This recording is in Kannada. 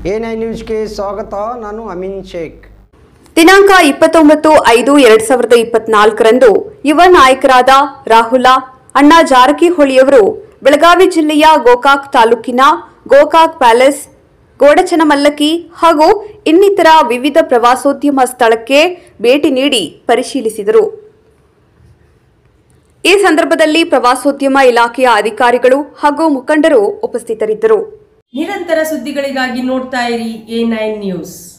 ಎ ನೈನ್ ನ್ಯೂಸ್ಗೆ ಸ್ವಾಗತ ನಾನು ಅಮಿನ್ ಶೇಖ್ ದಿನಾಂಕ ಇಪ್ಪತ್ತೊಂಬತ್ತು ಐದು ಎರಡ್ ಸಾವಿರದ ಇಪ್ಪತ್ನಾಲ್ಕರಂದು ಯುವ ನಾಯಕರಾದ ರಾಹುಲ ಅಣ್ಣಾ ಜಾರಕಿಹೊಳಿಯವರು ಬೆಳಗಾವಿ ಜಿಲ್ಲೆಯ ಗೋಕಾಕ್ ತಾಲೂಕಿನ ಗೋಕಾಕ್ ಪ್ಯಾಲೇಸ್ ಗೋಡಚನಮಲ್ಲಕಿ ಹಾಗೂ ಇನ್ನಿತರ ವಿವಿಧ ಪ್ರವಾಸೋದ್ಯಮ ಸ್ಥಳಕ್ಕೆ ಭೇಟಿ ನೀಡಿ ಪರಿಶೀಲಿಸಿದರು ಈ ಸಂದರ್ಭದಲ್ಲಿ ಪ್ರವಾಸೋದ್ಯಮ ಇಲಾಖೆಯ ಅಧಿಕಾರಿಗಳು ಹಾಗೂ ಮುಖಂಡರು ಉಪಸ್ಥಿತರಿದ್ದರು ನಿರಂತರ ಸುದ್ದಿಗಳಿಗಾಗಿ ನೋಡ್ತಾ ಇರಿ ಎ ನೈನ್ ನ್ಯೂಸ್